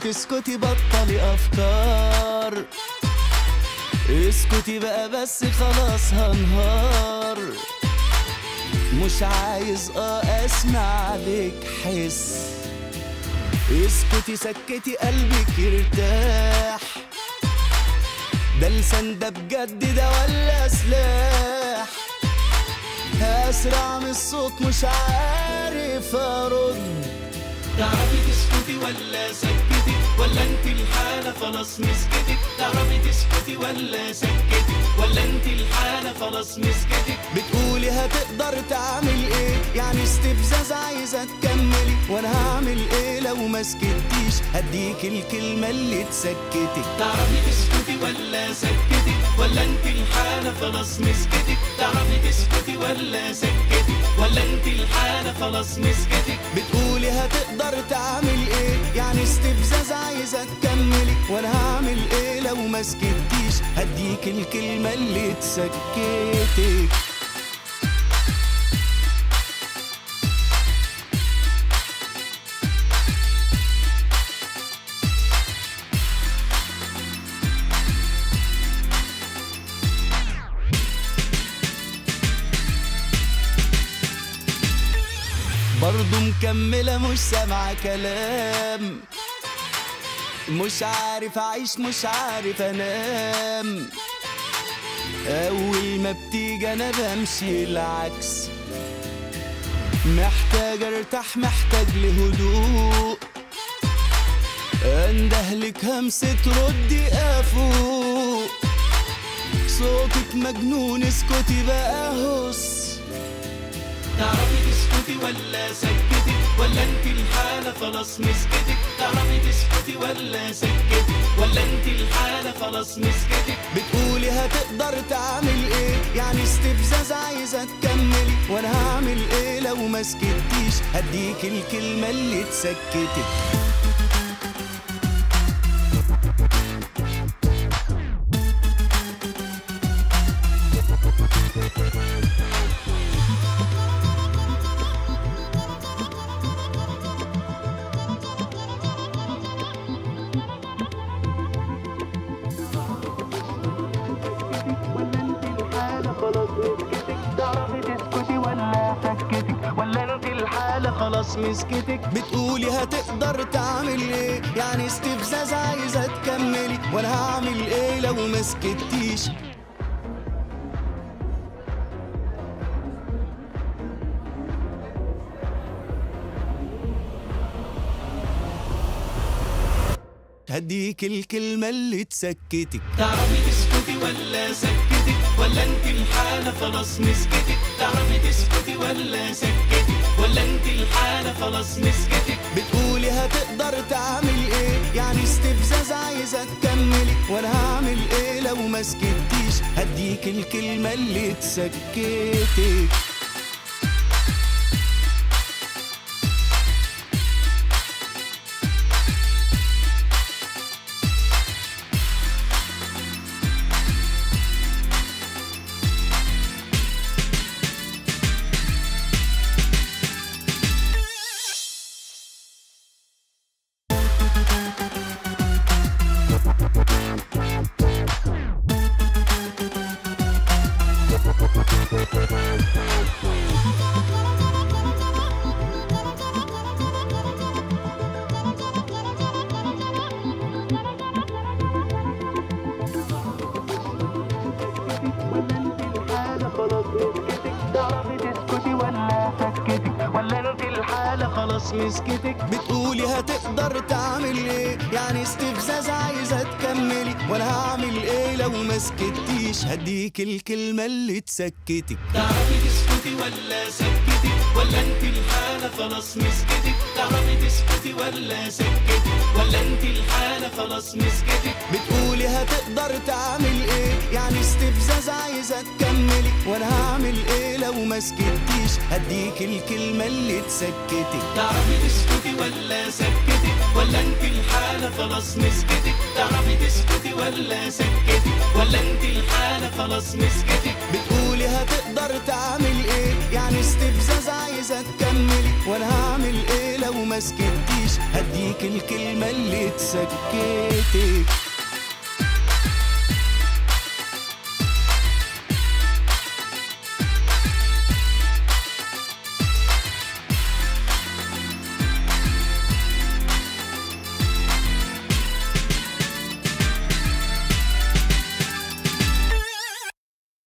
تسكتي بطلي افكار اسكتي بقى بس خلاص هنهار مش عايز اه اسمع لك حس اسكتي سكتي قلبك يرتاح ده لسان ده بجد ده ولا سلاح اسرع من الصوت مش عارف ارد تعرفي تسكتي ولا سكتي ولا انت الحالة خلاص مسكتك تعرفي تسكتي ولا سكتي ولا انت الحالة خلاص مسكتك بتقولي هتقدر تعمل ايه يعني استفزاز عايزة تكملي وانا هعمل ايه لو ما سكتيش هديك الكلمة اللي تسكتك تعرفي تسكتي ولا سكتي ولا انت الحالة خلاص مسكتك تعرفي تسكتي ولا سكتي ولا انت الحالة خلاص مسكتك بتقولي هتقدر تعمل ايه يعني استفزاز عايزة تكملي وانا هعمل ايه لو ما سكتيش هديك الكلمة اللي تسكتك برضو مكملة مش سامعة كلام مش عارف أعيش مش عارف أنام أول ما بتيجي أنا بمشي العكس محتاج أرتاح محتاج لهدوء أندهلك همسة ردي أفوق صوتك مجنون اسكتي بقى هس تعرفي تسكتي ولا سكتي ولا انت الحالة خلاص مسكتك تعرفي تسكتي ولا سكتي ولا انت الحالة خلاص مسكتك بتقولي هتقدر تعمل ايه يعني استفزاز عايزة تكملي وانا هعمل ايه لو ما سكتيش هديك الكلمة اللي تسكتك خلاص مسكتك بتقولي هتقدر تعمل ايه يعني استفزاز عايزة تكملي وانا هعمل ايه لو ما سكتيش هديك الكلمة اللي تسكتك تعرفي تسكتي ولا سكتي ولا انت الحالة خلاص مسكتك تعرفي تسكتي ولا سكتي ولا انت الحالة خلاص مسكتك بتقولي هتقدر تعمل ايه يعني استفزاز عايزة تكملي وانا هعمل ايه لو ما سكتيش هديك الكلمة اللي تسكتك خلاص مسكتك بتقولي هتقدر تعمل ايه يعني استفزاز عايزة تكملي وانا هعمل ايه لو ما سكتيش هديك الكلمة اللي تسكتك تعرفي تسكتي ولا سكتي ولا انت الحالة خلاص مسكتك تعرفي تسكتي ولا سكتي ولا انت الحالة خلاص مسكتك بتقولي هتقدر تعمل ايه يعني استفزاز عايزة تكملي وانا هعمل ايه لو ما سكتيش هديك الكلمة اللي تسكتك تعرفي تسكتي ولا سكتي ولا انت الحالة خلاص مسكتك تعرفي تسكتي ولا سكتي ولا انت الحالة خلاص مسكتك بتقولي هتقدر تعمل ايه يعني استفزاز عايزة تكملي وانا هعمل ايه لو ما سكتيش هديك الكلمة اللي تسكتك